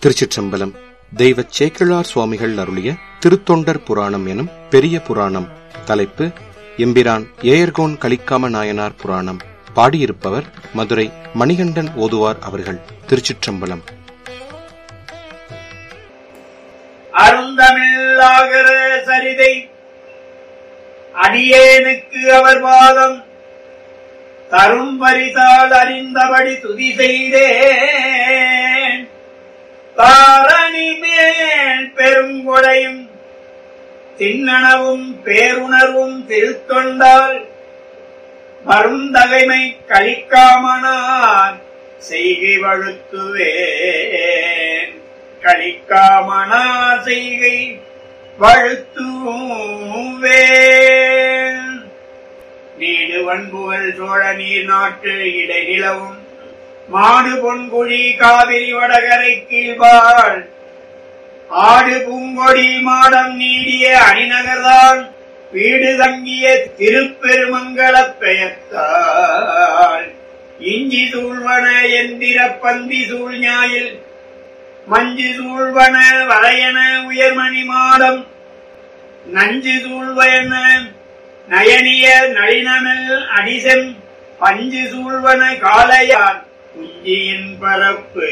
திருச்சிற்றம்பலம் தெய்வ சேக்கிழார் சுவாமிகள் அருளிய திருத்தொண்டர் புராணம் எனும் பெரிய புராணம் தலைப்பு எம்பிரான் ஏயர்கோன் கலிக்காம நாயனார் புராணம் பாடியிருப்பவர் மதுரை மணிகண்டன் ஓதுவார் அவர்கள் திருச்சிற்றம்பலம் அருந்தமிழாகிற சரிதை அடியேனுக்கு அவர் பாதம் தரும் பரிசால் அறிந்தபடி துதி செய்தேன் தாரணி மேல் பெருங்கொடையும் திண்ணனவும் பேருணர்வும் திருத்தொண்டால் மருந்தகைமை கழிக்காமனார் செய்கை வழுத்துவேன் கழிக்காமனார் செய்கை வழுத்துவேன் நீடு வன்புகள் சோழ நீர் நாட்டு இடைநிலவும் மாடு பொன்குழி காவிரி வடகரை கீழ்வாள் ஆடு பூங்கொடி மாடம் நீடிய அணிநகர்தான் வீடு தங்கிய திருப்பெருமங்களப் பெயர்த்தாள் இஞ்சி சூழ்வன எந்திர பந்தி சூழ்ஞாயில் மஞ்சு சூழ்வன வரையன உயர்மணி மாடம் நஞ்சு சூழ்வன நயனிய நளினமில் அடிசெம் பஞ்சு சூழ்வன காலையான் குஞ்சியின் பரப்பு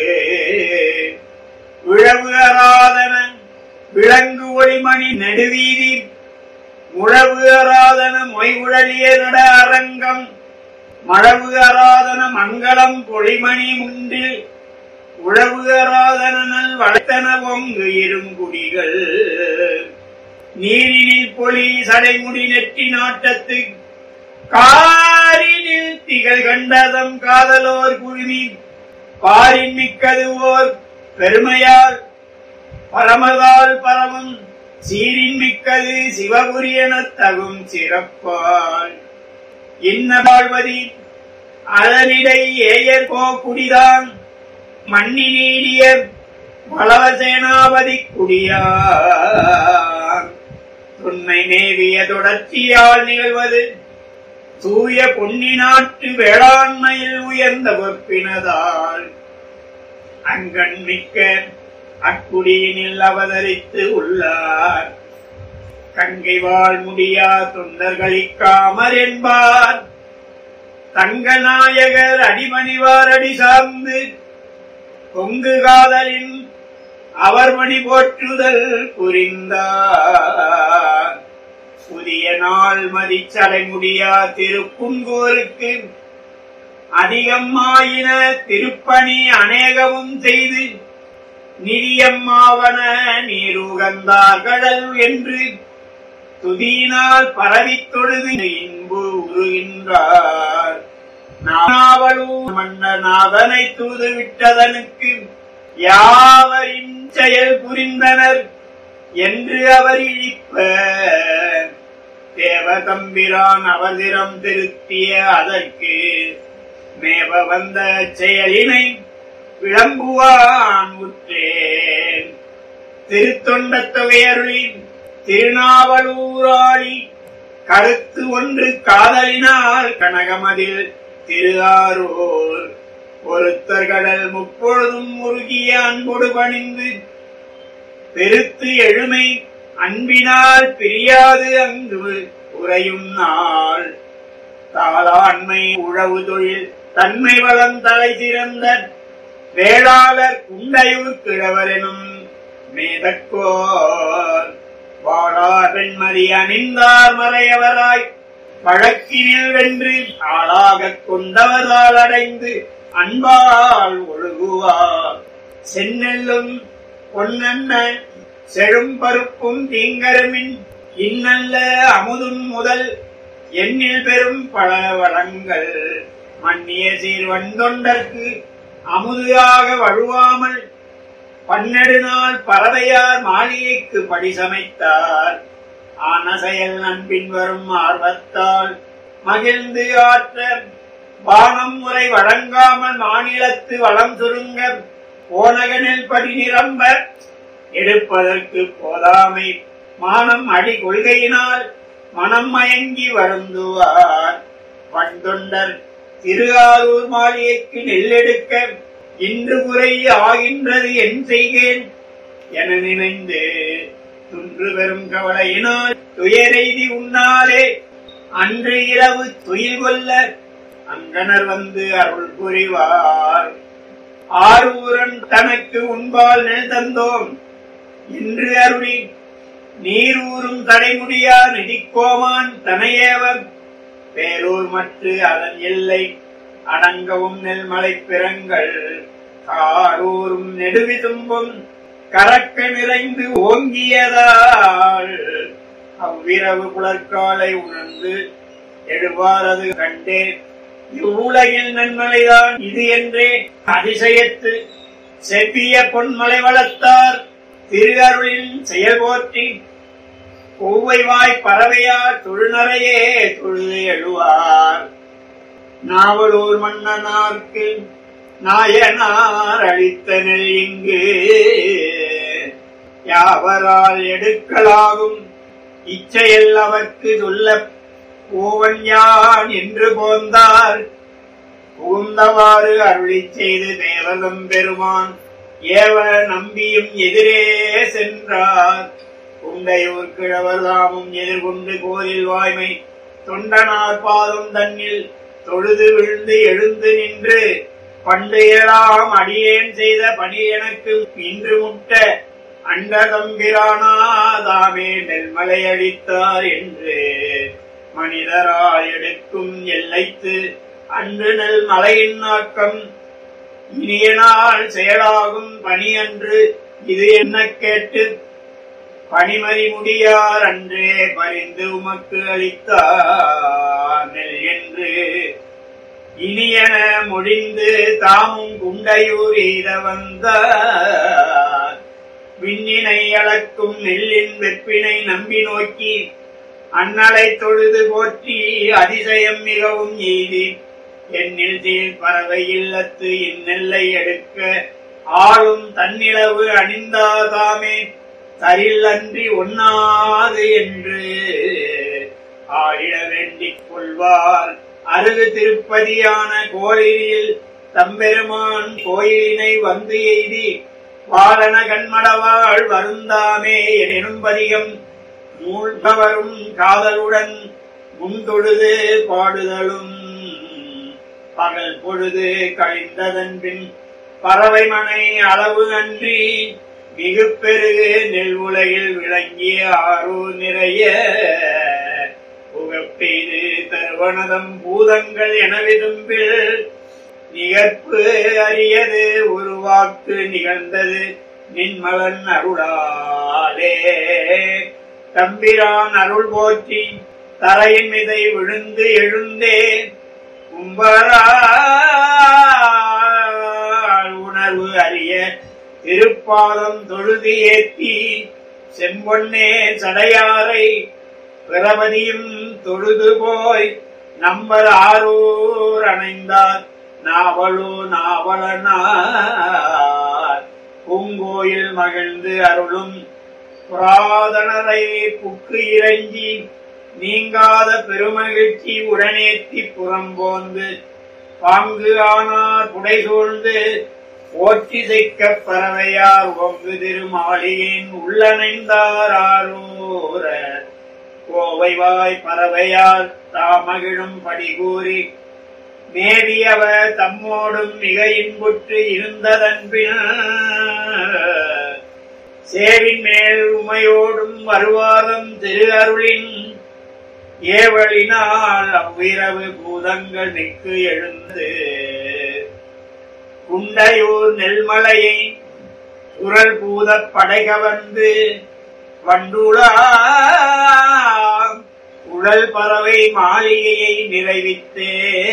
விழவு அராதன விலங்கு ஒளிமணி நெடுவீதி முழவு அராதன மொய்குழலிய நட அரங்கம் மழவு அராதன மங்களம் பொழிமணி முண்டில் உழவு அராதனல் வளர்த்தன ஒங்கு இருங்குடிகள் நீரினில் பொலி சடைமுடி நெற்றி நாட்டத்து காரினில் திகழ் கண்டதம் காதலோர் குழுமி பாரின் மிக்கது ஓர் பெருமையால் பரமதால் பரமம் சீரின் மிக்கது சிவபுரி எனத் தகும் சிறப்பால் இன்ன வாழ்வதி அதனிடை ஏயர் போ குடிதான் மண்ணி நீடிய பலவசேனாபதி குடியான் உண்மை மேவிய தொடர்ச்சியால் நிகழ்வது தூய பொன்னி நாட்டு வேளாண்மையில் உயர்ந்த பொற்பினதால் அங்கண் மிக்க அக்குடியினில் அவதரித்து உள்ளார் கங்கை வாழ் முடியா தொண்டர்களிக்காமர் என்பார் தங்க நாயகர் அடிமணிவார் அடி சார்ந்து பொங்கு காதலின் அவர் மணி போற்றுதல் புரிந்தார் புதிய நாள் மதிச்சடை முடியா திருப்புங்கோருக்கு அதிகமாயின திருப்பணி அநேகமும் செய்து நிதியம்மாவன நீருகந்தார் கடல் என்று துதியினால் பரவித் தொழுது இன்பு உருகின்றார் நாவலூர் மன்னநாதனை தூது விட்டதனுக்கு யாவரின் செயல் புரிந்தனர் என்று அவர் இழிப்ப தேவதம்பிரான் அவதிரம் திருத்திய அதற்கு மேவ வந்த செயலினை விளம்புவான் உற்றேன் திருத்தொண்ட தொகையருளி திருநாவலூராளி கருத்து ஒன்று காதலினால் கனகமதில் திருஆரூர் ஒருத்தர் கடல் முப்பொழுதும் முருகிய அன்பொடு பணிந்து பெருத்து எழுமை அன்பினால் பிரியாது அங்கு உறையும் நாள் தாளாண்மை உழவு தொழில் தன்மை வளம் தலை சிறந்த வேளாளர் குண்டையூர் கிழவரெனும் மேதக்கோர் வாழார் வெண்மதி அணிந்தார் மறையவராய் வழக்கினில் வென்று ஆளாகக் கொண்டவரால் அடைந்து அன்பால் ஒழுகுவார் செந்நெல்லும் பொன்னென்ன செழும் பருப்பும் தீங்கரமின் இன்னல்ல அமுதும் முதல் எண்ணில் பெரும் பல வளங்கள் மன்னிய சீர் வந்தொண்டற்கு அமுதாக வழுவாமல் பன்னெடு நாள் பறவையார் மாளிகைக்கு படி சமைத்தார் ஆன செயல் நண்பின் வரும் ஆர்வத்தால் மகிழ்ந்து ஆற்ற பானம் முறை வழங்காமல் மாநிலத்து வளம் சுருங்க போனகனில் படி நிரம்ப எடுப்பதற்கு போதாமை மானம் அடி கொள்கையினால் மனம் மயங்கி வருந்துவார் வண்டொண்டர் திருஆரூர் மாளிகைக்கு நெல்லெடுக்க இன்று குறை ஆகின்றது என் செய்கேன் என நினைந்து துன்று பெறும் கவலையினால் துயரெய்தி உண்ணாலே அன்று இரவு துயில் கொல்ல அங்கனர் வந்து அருள் புரிவார் ஆரூரன் தனக்கு உண்பால் நெல் தந்தோம் இன்று அருளி நீரூரும் தடைமுடியா நிதிக்கோமான் தனையேவர் பேரூர் மற்ற அதன் எல்லை அடங்கவும் நெல்மலை பிறங்கள் காரூரும் நெடுவிதும்பும் கறக்க நிறைந்து ஓங்கியதால் அவ்விரவு புலற்காலை உணர்ந்து எழுவாரது கண்டே இவ்வுலகில் நன்மலைதான் இது என்றே அதிசயத்து செவ்விய பொன்மலை வளர்த்தார் திரு அருளின் செயல் போற்றி கொவ்வைவாய் பறவையார் தொழுநரையே தொழுது எழுவார் நாவலூர் மன்னனார்க்கு நாயனார் அளித்த நெல் இங்கு யாவரால் எடுக்கலாகும் இச்சையல் அவர்க்கு சொல்ல போவன் யான் என்று போந்தார் புகுந்தவாறு அருளிச் செய்து தேவகம் பெருமான் ஏவ நம்பியும் எதிரே சென்றார் குண்டையூர் கிழவர் தாமும் எதிர்கொண்டு கோரில் வாய்மை தொண்டனார் பாதம் தன்னில் தொழுது விழுந்து எழுந்து நின்று பண்டு ஏழாம் அடியேன் செய்த பணி எனக்கு இன்று முட்ட அண்டதம்பிரானாதாமே நெல்மலை அளித்தார் என்று மனிதராய் எடுக்கும் எல்லைத்து அன்று நெல் மலையின் நாக்கம் இனிய நாள் செயலாகும் பணி அன்று இது என்ன கேட்டு பணிமறி முடியார் அன்றே பரிந்து உமக்கு அளித்தார் நெல் என்று இனியன முடிந்து தாமும் குண்டையூர் எய்த வந்தார் விண்ணினை அளக்கும் நெல்லின் வெப்பினை நம்பி நோக்கி அண்ணலை தொழுது போற்றி அதிசயம் மிகவும் எய்தி என்னில் தீர் பறவை இல்லத்து இந்நெல்லை எடுக்க ஆளும் தன்னிலவு அணிந்தாதாமே தரில் அன்றி ஒண்ணாது என்று ஆடிட வேண்டிக் கொள்வார் அருகு திருப்பதியான கோயிலில் தம்பெருமான் கோயிலினை வந்து எய்தி வாழன கண்மடவாள் வருந்தாமே எனும் பதிகம் மூழ்கவரும் காதலுடன் முன்தொழுது பாடுதலும் பகல் பொழுது கழிந்ததன் பின் பறவை மனை அளவு அன்றி மிகு பெருகு நெல் உலகில் விளங்கிய ஆரூர் நிறைய புகப்பெய்து தருவனதம் பூதங்கள் என விரும்பில் நிகழ்ப்பு அறியது உருவாக்கு நிகழ்ந்தது நின்மலன் அருளாலே தம்பிரான் அருள் போற்றி தரையின் மிதை விழுந்து எழுந்தே கும்பரால் உணர்வு அறிய திருப்பாதம் தொழுது ஏத்தி செம்பொன்னே சடையாரை பிரபதியும் தொழுது போய் நம்பர் ஆரூர் அணைந்தார் நாவலோ நாவலனார் பூங்கோயில் மகிழ்ந்து அருளும் புராதனரை புக்கு இறங்கி நீங்காத பெருமகிழ்ச்சி உடனேத்தி புறம்போந்து பாங்கு ஆனார் புடை சூழ்ந்து போற்றி செய்க்க பறவையார் ஒங்கு திருமாளியின் உள்ளணைந்தார் ஆரூர கோவைவாய் பறவையார் தாமகிழும் படிகூறி மேவியவர் தம்மோடும் மிக இன்புற்று இருந்ததன்பின் சேவின் மேல் உமையோடும் வருவாதம் திரு அருளின் ஏவழினால் அவ்விரவு பூதங்கள் மிக்கு எழுந்து குண்டையூர் நெல்மலையை குரல் பூதப் படைகவந்து வண்டுளா உடல் பறவை மாளிகையை நிறைவித்தே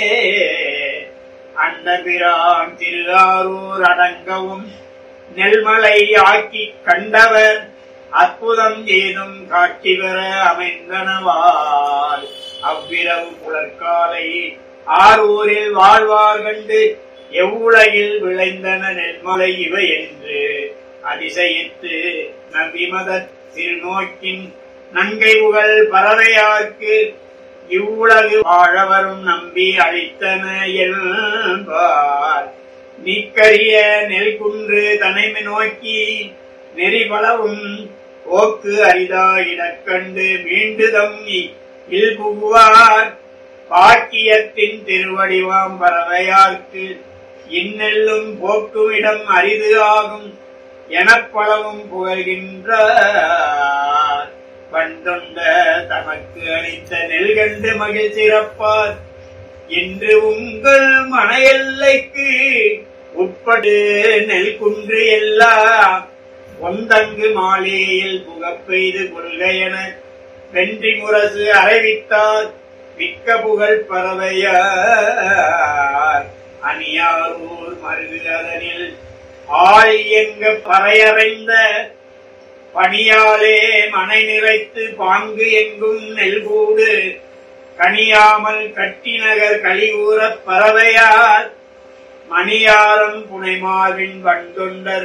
அண்டபிரான் திருவாரூர் அடங்கவும் நெல்மலை ஆக்கி கண்டவர் அற்புதம் ஏதும் காட்சி பெற அமைந்தனவால் அவ்விரவு புலற்காலை ஆரூரில் வாழ்வார் கண்டு எவ்வுலகில் விளைந்தன நெல்மலை இவை என்று அதிசயித்து நபிமத திருநோக்கின் நங்கை புகழ் பறவையார்க்கு இவ்வுலகு வாழவரும் நம்பி அளித்தன என்பார் நீக்கரிய நெல் குன்று தனைமை நோக்கி நெறிபலவும் போக்கு அரிதா இடக்கண்டு மீண்டுதம் இல் புகுவார் பாக்கியத்தின் திருவடிவாம் பறவையார்க்கு இன்னெல்லும் போக்குமிடம் அரிது ஆகும் எனப்பளவும் புகழ்கின்றார் வந்தொண்ட தமக்கு அளித்த நெல்கண்டு மகிழ் சிறப்பார் இன்று உங்கள் மன எல்லைக்கு உட்படு நெல் குன்று எல்லாம் ஒந்தங்கு மாளிகையில் புகப்பெய்து கொள்கையென வென்றி முரசு அறிவித்தார் மிக்க புகழ் பறவையார் அணியாரூர் மருகு அதனில் ஆள் எங்க பறையறைந்த பணியாலே மனை நிறைத்து பாங்கு எங்கும் நெல்கூடு கனியாமல் கட்டிநகர் கலிகூறப் பறவையார் மணியாரம் புனைமாவின் வண்டொண்டர்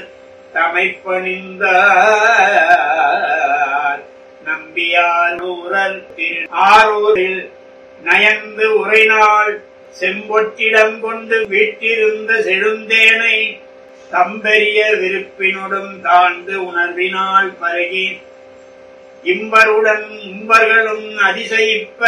தமைப்பணிந்தார் நம்பியார் ஊரல் திரு ஆரூரில் நயந்து உரைநாள் செம்பொட்டிடம் கொண்டு வீட்டிருந்த செழுந்தேனை தம்பெரிய விருப்பினுடன் தாழ்ந்து உணர்வினால் பருகி இம்பருடன் இம்பர்களும் அதிசயிப்ப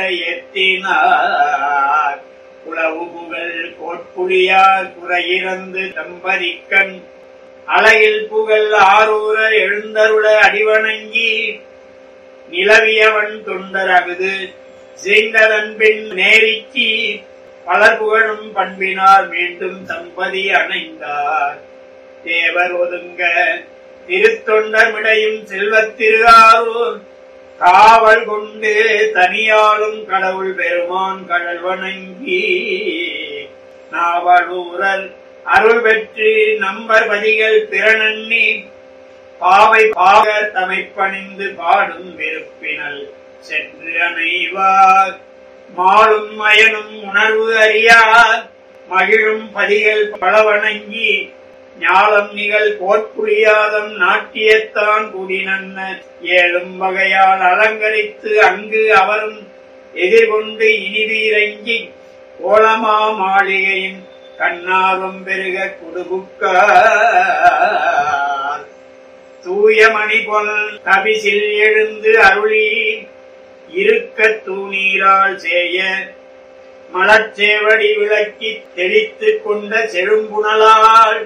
எத்தினார் உளவு புகழ் கோட்புலியார் குறையிறந்து தம்பதிக்கண் அலையில் புகழ் ஆரூர எழுந்தருள அடிவணங்கி நிலவியவன் தொண்டர் அகுது செய்ததன் பின் நேரிச்சி பலர் புகழும் பண்பினார் மீண்டும் தம்பதி அணைந்தார் தேவர் ஒதுங்க திருத்தொண்டமிடையும் செல்வத் திருஆரூர் காவல் கொண்டு தனியாளும் கடவுள் பெருமான் கடல் வணங்கி நாவலூரல் அருள் பெற்று நம்பர் பதிகள் பிறனண்ணி பாவை பாக தமைப்பணிந்து பாடும் வெறுப்பினல் சென்று அணைவார் மாளும் மயனும் உணர்வு அறியார் மகிழும் பதிகள் பலவணங்கி ஞாலம் நிகழ் கோட்புரியாதம் நாட்டியத்தான் குடிநன்ன ஏழும் வகையால் அலங்கரித்து அங்கு அவரும் எதிர்கொண்டு இனிவீரங்கி கோலமா மாளிகையின் கண்ணார்வம் பெருக குடுபுக்கார் தூய மணி பொல் தபிசில் எழுந்து அருளி இருக்க தூணீரால் செய்ய மலச்சேவடி விளக்கி தெளித்துக் கொண்ட செழும்புணலால்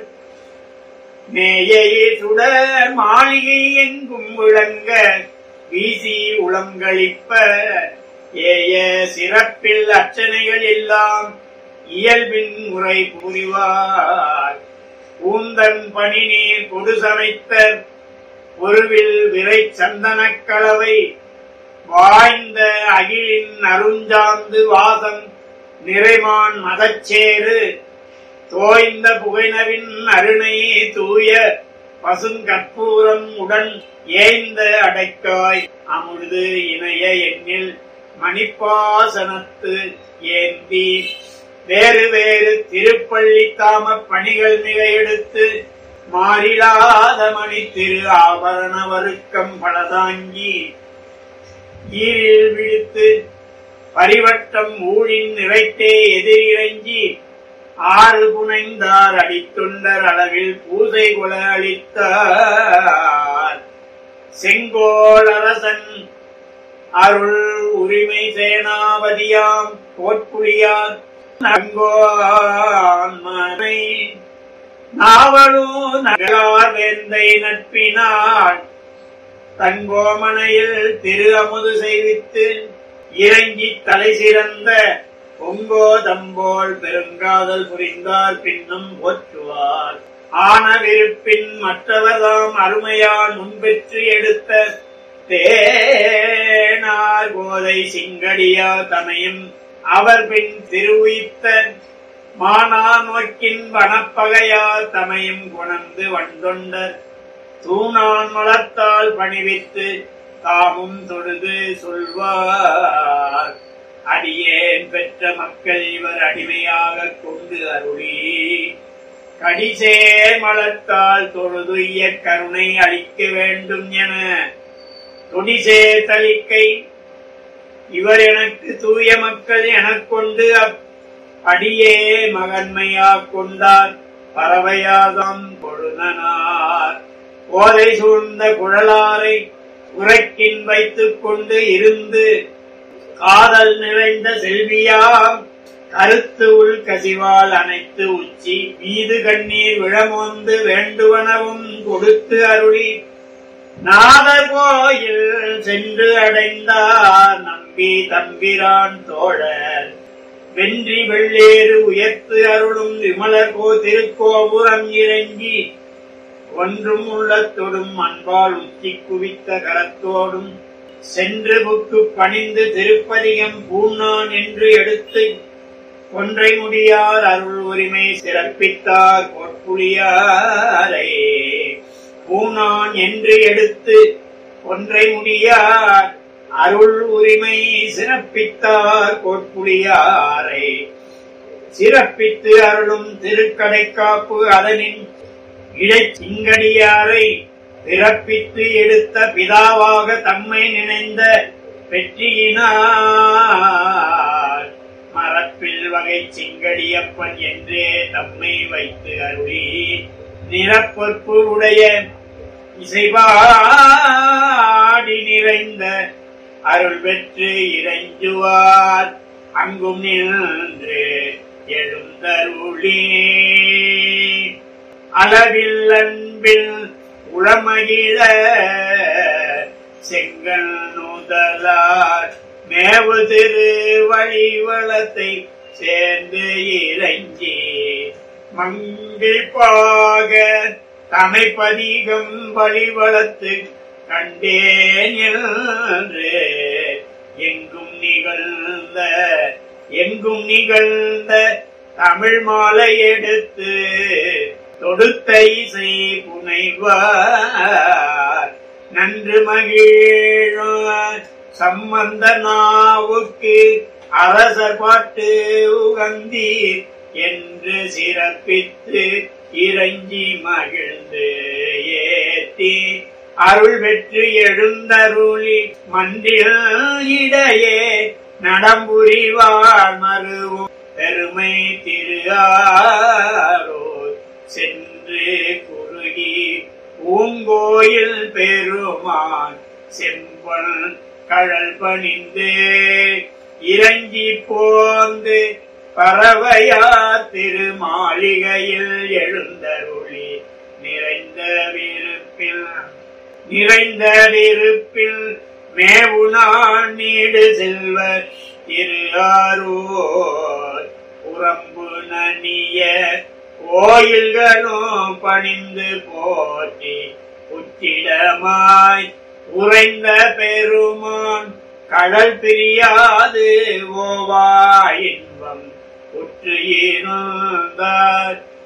மேயே சுடர் மாளிகை எங்கும் விளங்க வீசி உளங்களிப்ப ஏய சிறப்பில் அர்ச்சனைகள் எல்லாம் இயல்பின் முறை புரிவார் பூந்தன் பனி நீர் கொடு சமைத்த பொருவில் விரை சந்தனக் கலவை வாய்ந்த அகிலின் அருஞ்சாந்து வாசம் நிறைமான் மதச்சேரு தோய்ந்த புகைனவின் அருணையே தூய பசுங்கற்பூரம் உடன் ஏய்ந்த அடைக்காய் அமுது இணைய எண்ணில் மணிப்பாசனத்து ஏந்தி வேறு வேறு திருப்பள்ளி தாம பணிகள் மிக எடுத்து மாறிலாத மணி திரு ஆபரண வருக்கம் பலதாங்கி ஈரில் விழித்து பரிவட்டம் ஊழின் நிறைத்தே எதிரிறங்கி ஆறு புனைந்தார் அடித்தொண்டர் அளவில் பூசை கொல அளித்தார் செங்கோல் அரசன் அருள் உரிமை சேனாபதியாம் போட்புலியார் நங்கோன்மனை நாவலூ நகரார் வேந்தை நட்பினாள் தங்கோமனையில் திரு அமுது செய்வித்து இறங்கி தலை சிறந்த பொங்கோ தம்போல் பெருங்காதல் புரிந்தார் பின்னும் போற்றுவார் ஆன விருப்பின் மற்றவர்தாம் அருமையால் முன்பெற்று எடுத்த தேனார் கோதை சிங்கடியா தமையும் அவர் பின் திருவுயித்த மானா நோக்கின் வனப்பகையா தமையும் குணந்து வந்தொண்டர் தூணான் மலத்தால் பணிவித்து தாமும் தொழுது சொல்வார் அடியேன் பெற்ற மக்கள் இவர் அடிமையாக கொண்டு அருளி கடிசே மலத்தால் தொழுதுய்ய கருணை அளிக்க வேண்டும் என தொடிசே தளிக்கை இவர் எனக்கு தூய மக்கள் எனக் கொண்டு அப் அடியே மகன்மையாக் கொண்டார் பறவையாதம் கொழுநனார் போதை சூழ்ந்த குழலாரை உரைக்கின் வைத்துக் கொண்டு இருந்து காதல் நிறைந்த செல்வியாம் கருத்து உள் கசிவால் அனைத்து உச்சி மீது கண்ணீர் விழமோந்து வேண்டுவனவும் கொடுத்து அருளி நாதர் கோயில் சென்று அடைந்தார் நம்பி தம்பிரான் தோழர் வென்றி வெள்ளேறு உயர்த்து அருளும் விமலர் கோ திருக்கோபுரம் இறங்கி ஒன்றும் உள்ளத்தோடும் அன்பால் உச்சி குவித்த கரத்தோடும் சென்று புக்கு பணிந்து திருப்பதிகம் பூண்ணான் என்று எடுத்து ஒன்றை முடியார் அருள் உரிமை சிறப்பித்தார் கோட்புலியாரே பூனான் என்று எடுத்து ஒன்றை முடியார் அருள் உரிமை சிறப்பித்தார் கோட்புலியாரை சிறப்பித்து அருளும் திருக்கடைக்காப்பு அதனின் இடைச்சிங்கடியாரை பிறப்பித்து எடுத்த பிதாவாக தம்மை நினைந்த வெற்றியினார் மரப்பில் வகை சிங்கடியப்பன் என்றே தம்மை வைத்து அருளி நிறப்பொற்பு உடைய இசைபாடி நிறைந்த அருள் பெற்று இறைஞ்சுவார் அங்கும் நின்று எழுந்தருளி அளவில் அன்பில் உளமகிழ செங்கல் நூதலார் மேவு திரு வழிவளத்தை சேர்ந்து இறங்கி மங்கில் பாக தமைப்பதிகம் வழிவளத்து கண்டேன் என்று எங்கும் நிகழ்ந்த எங்கும் நிகழ்ந்த தமிழ் மாலை எடுத்து தொடுத்த இசை புனைவார் நன்று மகிழ் சம்பந்த நாவுக்கு அரசர் பாட்டு உகந்தீர் என்று சிறப்பித்து இறங்கி மகிழ்ந்து ஏத்தி அருள் பெற்று எழுந்தருளி மன்றில் இடையே நடம்புரிவார் மருவும் பெருமை திருஆரோர் சென்று குறுகி பூங்கோயில் பெருமான் செம்பன் கழல் பணிந்து இறங்கி போந்து பறவையா திருமாளிகையில் எழுந்தருளி நிறைந்த விருப்பில் நிறைந்த விருப்பில் மேவுனான் நீடு செல்வ திரு ஆரூர் புறம்பு நனிய கோயில்களும் பணிந்து போற்றி உச்சிடமாய் உறைந்த பெருமான் கடல் பிரியாது ஓவா இன்பம் உற்று இருந்தார்